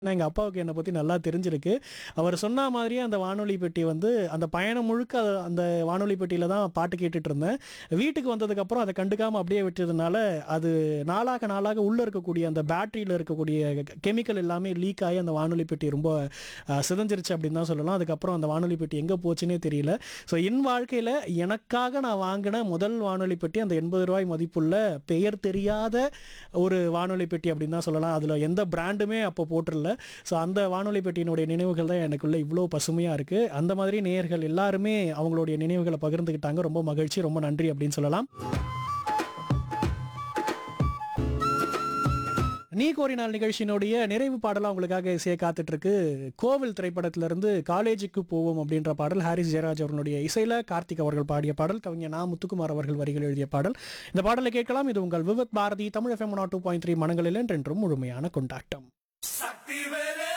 ஏன்னா எங்கள் அப்பாவுக்கு என்னை பற்றி நல்லா தெரிஞ்சிருக்கு அவர் சொன்ன மாதிரியே அந்த வானொலி பெட்டி வந்து அந்த பயணம் முழுக்க அது- அந்த வானொலி பெட்டியில் தான் பாட்டு கேட்டுட்டு இருந்தேன் வீட்டுக்கு வந்ததுக்கப்புறம் அதை கண்டுக்காமல் அப்படியே விட்டதுனால அது நாளாக நாளாக உள்ளே இருக்கக்கூடிய அந்த பேட்டரியில் இருக்கக்கூடிய கெமிக்கல் எல்லாமே லீக் ஆகி அந்த வானொலி பெட்டி ரொம்ப அஹ், சிதைஞ்சிருச்சு அப்படின்னு தான் சொல்லலாம் அதுக்கப்புறம் அந்த வானொலி பெட்டி எங்கே போச்சுன்னே தெரியல ஸோ என் வாழ்க்கையில் எனக்காக நான் வாங்கின முதல் வானொலி பெட்டி அந்த எண்பது ரூபாய் மதிப்புள்ள பெயர் தெரியாத ஒரு வானொலி பெட்டி அப்படின்னு தான் சொல்லலாம் அதில் எந்த பிராண்டுமே அப்போ போட்டிரல ஸோ அந்த வானொலி பெட்டியினுடைய நினைவுகள் தான் எனக்குள்ள இவ்வளோ பசுமையாக இருக்குது அந்த மாதிரி நேயர்கள் எல்லாருமே அவங்களுடைய நினைவுகளை பகிர்ந்துக்கிட்டாங்க ரொம்ப மகிழ்ச்சி ரொம்ப நன்றி அப்படின்னு சொல்லலாம் நீ கோரினால் நிகழ்ச்சியினுடைய நிறைவு பாடலாம் உங்களுக்காக இசைய காத்துட்டு இருக்கு கோவில் திரைப்படத்திலிருந்து காலேஜுக்கு போவோம் அப்படின்ற பாடல் ஹாரிஸ் ஜெயராஜ் அவர்களுடைய இசையில கார்த்திக் அவர்கள் பாடிய பாடல் கவிஞர் நா முத்துக்குமார் அவர்கள் வரிகள் எழுதிய பாடல் இந்த பாடலை கேட்கலாம் இது உங்கள் Vividh Bharati Tamil FM two point three மனங்களில் என்றென்றும் முழுமையான கொண்டாட்டம் சக்தி வேலே